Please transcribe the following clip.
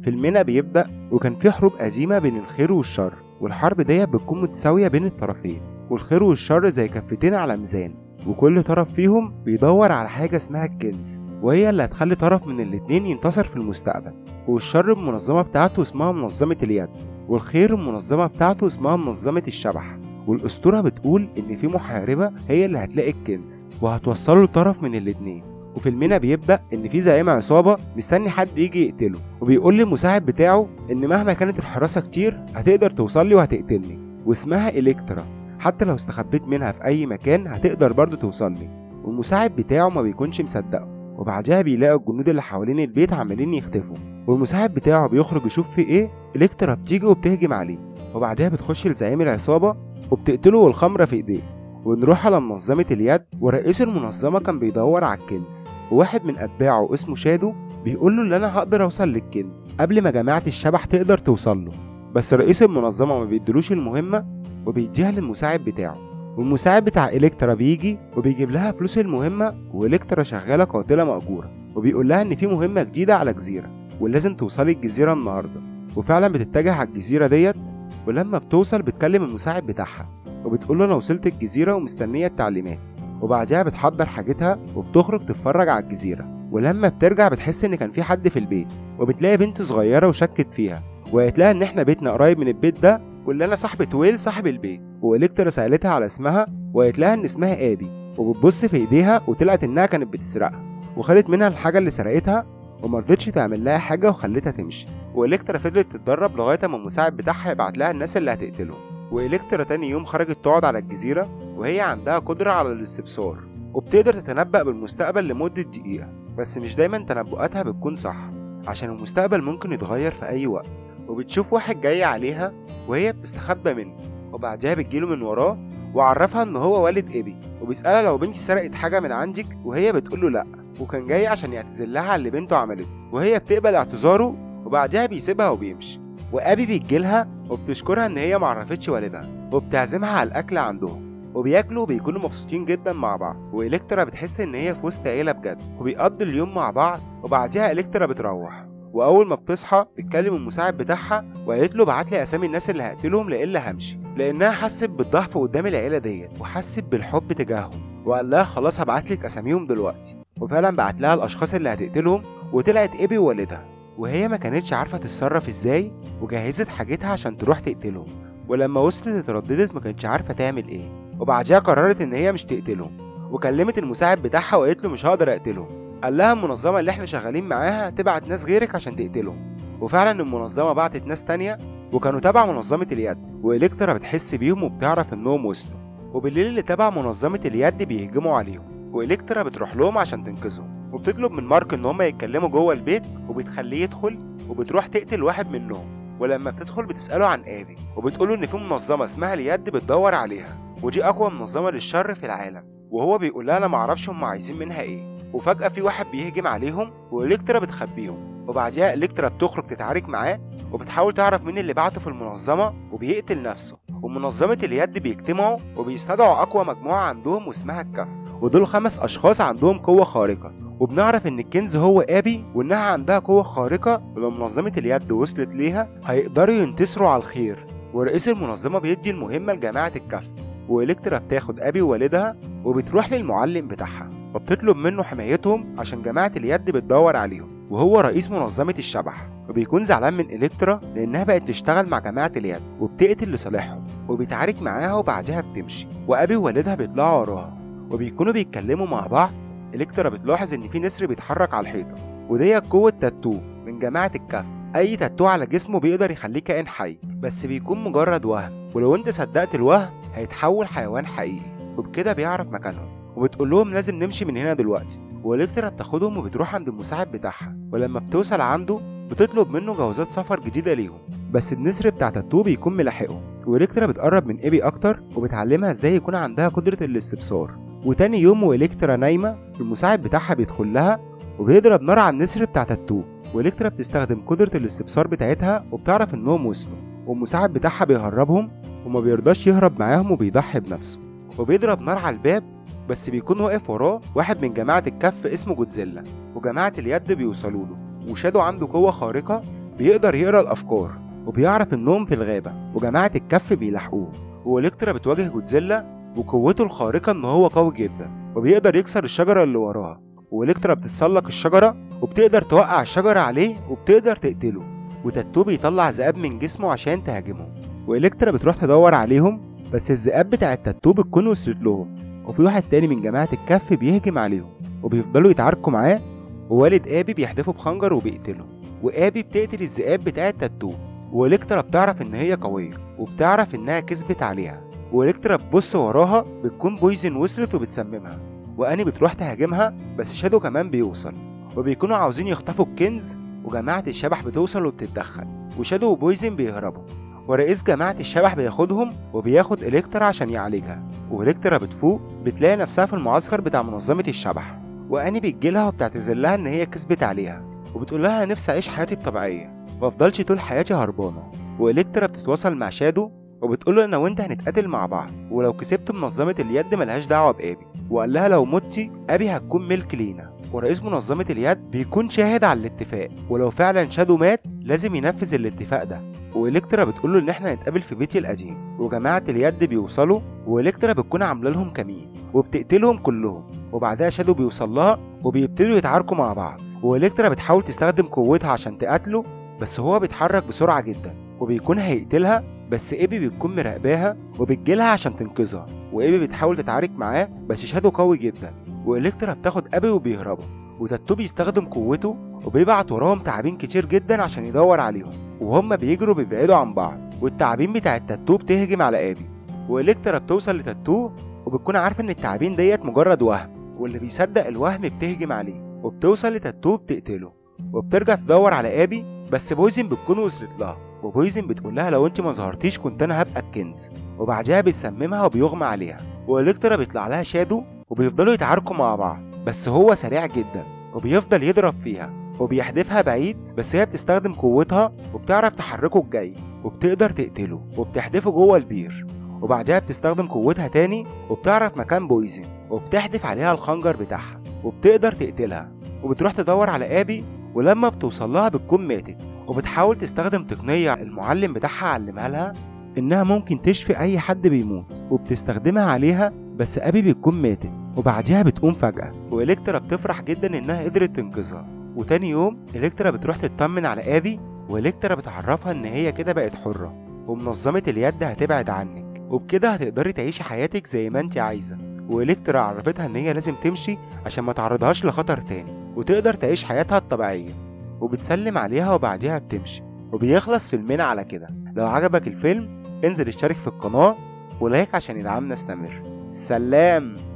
فيلمنا بيبدأ وكان في حروب قديمة بين الخير والشر والحرب دي بتكون متساوية بين الطرفين والخير والشر زي كفتين على ميزان وكل طرف فيهم بيدور على حاجة اسمها الكنز وهي اللي هتخلي طرف من الاتنين ينتصر في المستقبل والشر المنظمة بتاعته اسمها منظمة اليد والخير المنظمة بتاعته اسمها منظمة الشبح والأسطورة بتقول إن في محاربة هي اللي هتلاقي الكنز وهتوصله لطرف من الاتنين وفيلمنا بيبدأ إن في زعيم عصابة مستني حد يجي يقتله وبيقول للمساعد بتاعه إن مهما كانت الحراسة كتير هتقدر توصل لي وهتقتلني واسمها إلكترا حتى لو استخبيت منها في أي مكان هتقدر برضه توصل لي والمساعد بتاعه ما بيكونش مصدقه وبعدها بيلاقي الجنود اللي حوالين البيت عمالين يختفوا والمساعد بتاعه بيخرج يشوف في ايه الكترا بتيجي وبتهجم عليه وبعدها بتخش لزعيم العصابة وبتقتله والخمرة في ايديه ونروح على منظمة اليد ورئيس المنظمة كان بيدور على الكنز وواحد من أتباعه اسمه شادو بيقول له إن أنا هقدر أوصل للكنز قبل ما جماعة الشبح تقدر توصل له بس رئيس المنظمة ما بيدلوش المهمة وبيديها للمساعد بتاعه والمساعد بتاع إلكترا بيجي وبيجيب لها فلوس المهمة وإلكترا شغالة قاتلة مأجورة وبيقول لها إن في مهمة جديدة على جزيرة ولازم توصلي الجزيرة النهاردة وفعلا بتتجه على الجزيرة ديت ولما بتوصل بتكلم المساعد بتاعها وبتقول له أنا وصلت الجزيرة ومستنية التعليمات وبعدها بتحضر حاجتها وبتخرج تتفرج على الجزيرة ولما بترجع بتحس إن كان في حد في البيت وبتلاقي بنت صغيرة وشكت فيها وقالت لها إن إحنا بيتنا قريب من البيت ده واللي أنا صاحبة ويل صاحب البيت وإلكترا سألتها على اسمها وقالت لها إن اسمها آبي وبتبص في إيديها وطلعت إنها كانت بتسرقها وخدت منها الحاجة اللي سرقتها ومرضتش تعمل لها حاجة وخلتها تمشي وإلكترا فضلت تتدرب لغاية ما المساعد بتاعها يبعت لها الناس اللي هتقتلهم وإلكترا تاني يوم خرجت تقعد على الجزيرة وهي عندها قدرة على الاستبصار وبتقدر تتنبأ بالمستقبل لمدة دقيقة بس مش دايما تنبؤاتها بتكون صح عشان المستقبل ممكن يتغير في أي وقت وبتشوف واحد جاي عليها وهي بتستخبى منه وبعدها بتجيله من وراه وعرفها ان هو والد ابي وبيسألها لو بنتي سرقت حاجة من عندك وهي بتقوله لأ وكان جاي عشان يعتذر لها على اللي بنته عملته وهي بتقبل اعتذاره وبعدها بيسيبها وبيمشي وابي بيجيلها وبتشكرها ان هي معرفتش والدها وبتعزمها على الاكل عندهم وبياكلوا وبيكونوا مبسوطين جدا مع بعض والكترا بتحس ان هي في وسط عيله بجد وبيقضوا اليوم مع بعض وبعدها الكترا بتروح واول ما بتصحى بتكلم المساعد بتاعها وقالت له بعت لي اسامي الناس اللي هقتلهم لإلا همشي لانها حست بالضعف قدام العيله ديت وحست بالحب تجاههم وقال لها خلاص هبعت لك اساميهم دلوقتي وفعلا بعت لها الاشخاص اللي هتقتلهم وطلعت ايبي ووالدها وهي ما كانتش عارفه تتصرف ازاي وجهزت حاجتها عشان تروح تقتلهم ولما وصلت اترددت ما كانتش عارفه تعمل ايه وبعدها قررت ان هي مش تقتلهم وكلمت المساعد بتاعها وقالت له مش هقدر اقتلهم قال لها المنظمه اللي احنا شغالين معاها تبعت ناس غيرك عشان تقتلهم وفعلا المنظمه بعتت ناس تانية وكانوا تبع منظمه اليد والكترا بتحس بيهم وبتعرف انهم وصلوا وبالليل اللي تبع منظمه اليد بيهجموا عليهم والكترا بتروح لهم عشان تنقذهم وبتطلب من مارك ان هما يتكلموا جوه البيت وبتخليه يدخل وبتروح تقتل واحد منهم ولما بتدخل بتسأله عن ابي وبتقوله ان في منظمه اسمها اليد بتدور عليها ودي اقوى منظمه للشر في العالم وهو بيقول لها انا معرفش هم عايزين منها ايه وفجاه في واحد بيهجم عليهم والكترا بتخبيهم وبعدها الكترا بتخرج تتعارك معاه وبتحاول تعرف مين اللي بعته في المنظمه وبيقتل نفسه ومنظمه اليد بيجتمعوا وبيستدعوا اقوى مجموعه عندهم واسمها الكهف ودول خمس اشخاص عندهم قوه خارقه وبنعرف ان الكنز هو ابي وانها عندها قوه خارقه ولو منظمه اليد وصلت ليها هيقدروا ينتصروا على الخير ورئيس المنظمه بيدي المهمه لجماعه الكهف والكترا بتاخد ابي ووالدها وبتروح للمعلم بتاعها وبتطلب منه حمايتهم عشان جماعه اليد بتدور عليهم وهو رئيس منظمة الشبح وبيكون زعلان من إلكترا لأنها بقت تشتغل مع جماعة اليد وبتقتل لصالحهم وبيتعارك معاها وبعدها بتمشي وأبي ووالدها بيطلعوا وراها وبيكونوا بيتكلموا مع بعض إلكترا بتلاحظ إن في نسر بيتحرك على الحيطة وديت قوة تاتو من جماعة الكهف أي تاتو على جسمه بيقدر يخليه كائن حي بس بيكون مجرد وهم ولو أنت صدقت الوهم هيتحول حيوان حقيقي وبكده بيعرف مكانهم وبتقول لهم لازم نمشي من هنا دلوقتي والكترا بتاخدهم وبتروح عند المساعد بتاعها ولما بتوصل عنده بتطلب منه جوازات سفر جديدة ليهم بس النسر بتاع تاتو بيكون ملاحقهم والكترا بتقرب من ايبي اكتر وبتعلمها ازاي يكون عندها قدرة الاستبصار وتاني يوم والكترا نايمة المساعد بتاعها بيدخل لها وبيضرب نار على النسر بتاع تاتو والكترا بتستخدم قدرة الاستبصار بتاعتها وبتعرف انهم وصلوا والمساعد بتاعها بيهربهم وما بيرضاش يهرب معاهم وبيضحي بنفسه وبيضرب نار على الباب بس بيكون واقف وراه واحد من جماعة الكف اسمه جودزيلا وجماعة اليد بيوصلوا له وشادو عنده قوة خارقة بيقدر يقرا الافكار وبيعرف انهم في الغابه وجماعه الكف بيلاحقوه والكترا بتواجه جودزيلا وقوته الخارقه ان هو قوي جدا وبيقدر يكسر الشجره اللي وراها والكترا بتتسلق الشجره وبتقدر توقع الشجره عليه وبتقدر تقتله وتاتو بيطلع ذئاب من جسمه عشان تهاجمهم والكترا بتروح تدور عليهم بس الذئاب بتاع التاتو بتكون وصلت لهم وفي واحد تاني من جماعة الكف بيهجم عليهم وبيفضلوا يتعاركوا معاه ووالد آبي بيحدفه بخنجر وبيقتله وآبي بتقتل الذئاب بتاع التاتو والكترا بتعرف إن هي قوية وبتعرف إنها كسبت عليها والكترا بتبص وراها بتكون بويزن وصلت وبتسممها وأني بتروح تهاجمها بس شادو كمان بيوصل وبيكونوا عاوزين يخطفوا الكنز وجماعة الشبح بتوصل وبتتدخل وشادو وبويزن بيهربوا ورئيس جماعة الشبح بياخدهم وبياخد إلكترا عشان يعالجها وإلكترا بتفوق بتلاقي نفسها في المعسكر بتاع منظمة الشبح وأني بتجيلها وبتعتذر لها إن هي كسبت عليها وبتقول لها نفسي أعيش حياتي بطبيعية مفضلش طول حياتي هربانة وإلكترا بتتواصل مع شادو وبتقول له أنا وأنت هنتقاتل مع بعض ولو كسبت منظمة اليد ملهاش دعوة بأبي وقال لها لو متي أبي هتكون ملك لينا ورئيس منظمة اليد بيكون شاهد على الاتفاق ولو فعلا شادو مات لازم ينفذ الاتفاق ده والكترا بتقول له ان احنا نتقابل في بيتي القديم وجماعه اليد بيوصلوا والكترا بتكون عامله لهم كمين وبتقتلهم كلهم وبعدها شادو بيوصل لها وبيبتدوا يتعاركوا مع بعض والكترا بتحاول تستخدم قوتها عشان تقاتله بس هو بيتحرك بسرعه جدا وبيكون هيقتلها بس ايبي بتكون مراقباها وبتجيلها عشان تنقذها وايبي بتحاول تتعارك معاه بس شادو قوي جدا والكترا بتاخد ابي وبيهربوا وتاتو بيستخدم قوته وبيبعت وراهم تعابين كتير جدا عشان يدور عليهم وهم بيجروا بيبعدوا عن بعض والتعابين بتاع التاتو بتهجم على ابي والكترا بتوصل لتاتو وبتكون عارفه ان التعابين ديت مجرد وهم واللي بيصدق الوهم بتهجم عليه وبتوصل لتاتو بتقتله وبترجع تدور على ابي بس بويزن بتكون وصلت لها وبويزن بتقول لها لو انت ما ظهرتيش كنت انا هبقى الكنز وبعدها بتسممها وبيغمى عليها والكترا بيطلع لها شادو وبيفضلوا يتعاركوا مع بعض بس هو سريع جدا وبيفضل يضرب فيها وبيحدفها بعيد بس هي بتستخدم قوتها وبتعرف تحركه الجاي وبتقدر تقتله وبتحدفه جوه البير وبعدها بتستخدم قوتها تاني وبتعرف مكان بويزن وبتحدف عليها الخنجر بتاعها وبتقدر تقتلها وبتروح تدور على ابي ولما بتوصل لها بتكون ماتت وبتحاول تستخدم تقنية المعلم بتاعها علمها لها إنها ممكن تشفي أي حد بيموت وبتستخدمها عليها بس أبي بتكون ماتت وبعدها بتقوم فجأة وإلكترا بتفرح جدا إنها قدرت تنقذها وتاني يوم إلكترا بتروح تطمن على أبي وإلكترا بتعرفها إن هي كده بقت حرة ومنظمة اليد هتبعد عنك وبكده هتقدري تعيشي حياتك زي ما انت عايزة وإلكترا عرفتها إن هي لازم تمشي عشان ما تعرضهاش لخطر تاني وتقدر تعيش حياتها الطبيعية وبتسلم عليها وبعديها بتمشي وبيخلص فيلمنا على كده لو عجبك الفيلم انزل اشترك في القناة ولايك عشان يدعمنا نستمر سلام